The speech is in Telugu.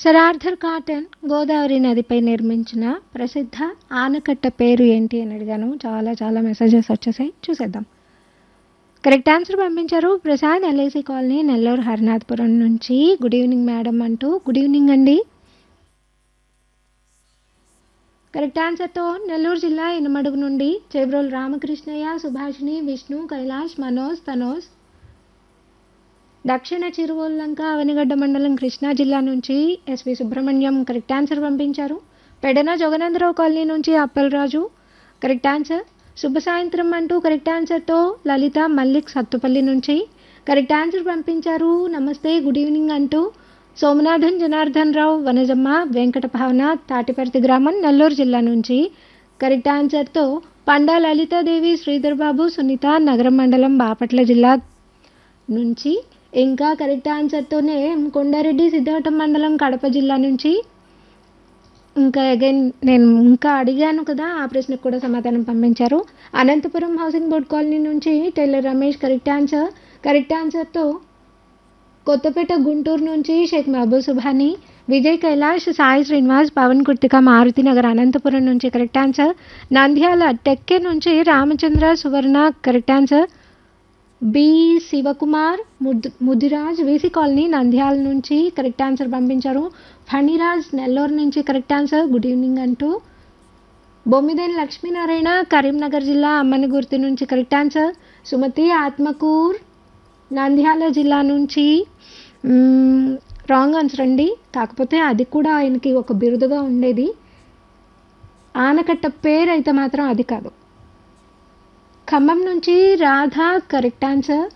సర్ ఆర్థర్ కాటన్ గోదావరి నదిపై నిర్మించిన ప్రసిద్ధ ఆనకట్ట పేరు ఏంటి అని అడిగాను చాలా చాలా మెసేజెస్ వచ్చేసాయి చూసేద్దాం కరెక్ట్ ఆన్సర్ పంపించారు ప్రసాద్ ఎల్ఐసి కాలనీ నెల్లూరు హరినాథపురం నుంచి గుడ్ ఈవినింగ్ మేడం అంటూ గుడ్ ఈవినింగ్ అండి కరెక్ట్ ఆన్సర్తో నెల్లూరు జిల్లా ఇనమడుగు నుండి చేబ్రోలు రామకృష్ణయ్య సుభాషిణి విష్ణు కైలాష్ మనోజ్ తనోజ్ దక్షిణ చిరువల్లంక అవనిగడ్డ మండలం కృష్ణా జిల్లా నుంచి ఎస్వి సుబ్రహ్మణ్యం కరెక్ట్ ఆన్సర్ పంపించారు పెడన జగనేంద్రరావు కాలనీ నుంచి అప్పలరాజు కరెక్ట్ ఆన్సర్ శుభ సాయంత్రం అంటూ కరెక్ట్ ఆన్సర్తో లలిత మల్లిక్ సత్తుపల్లి నుంచి కరెక్ట్ ఆన్సర్ పంపించారు నమస్తే గుడ్ ఈవినింగ్ అంటూ సోమనాథన్ జనార్దన్ రావు వనజమ్మ వెంకట భావన తాటిపర్తి గ్రామం నెల్లూరు జిల్లా నుంచి కరెక్ట్ ఆన్సర్తో పండా లలితాదేవి శ్రీధర్ బాబు సునీత నగరం మండలం బాపట్ల జిల్లా నుంచి ఇంకా కరెక్ట్ ఆన్సర్తోనే కొండారెడ్డి సిద్ధావటం మండలం కడప జిల్లా నుంచి ఇంకా అగైన్ నేను ఇంకా అడిగాను కదా ఆ ప్రశ్నకు కూడా సమాధానం పంపించారు అనంతపురం హౌసింగ్ బోర్డ్ కాలనీ నుంచి tailor Ramesh correct answer correct ఆన్సర్తో కొత్తపేట గుంటూరు నుంచి షేక్ మహబూబ్ సుభాని విజయ్ కైలాష్ సాయి శ్రీనివాస్ పవన్ కుర్తిక మారుతి నగర్ అనంతపురం నుంచి కరెక్ట్ ఆన్సర్ నంద్యాల టెక్కే నుంచి Ramachandra Suvarna correct answer B Shivakumar ముద్ ముదిరాజ్ వీసీ కాలనీ నంద్యాల నుంచి కరెక్ట్ ఆన్సర్ పంపించారు ఫణిరాజ్ నెల్లూరు నుంచి కరెక్ట్ ఆన్సర్ గుడ్ ఈవినింగ్ అంటూ బొమ్మిదేని లక్ష్మీనారాయణ కరీంనగర్ జిల్లా అమ్మని గుర్తు నుంచి కరెక్ట్ ఆన్సర్ సుమతి ఆత్మకూర్ నంద్యాల జిల్లా నుంచి రాంగ్ ఆన్సర్ అండి కాకపోతే అది కూడా ఆయనకి ఒక బిరుదుగా ఉండేది ఆనకట్ట పేరు అయితే మాత్రం అది కాదు ఖమ్మం నుంచి రాధా కరెక్ట్ ఆన్సర్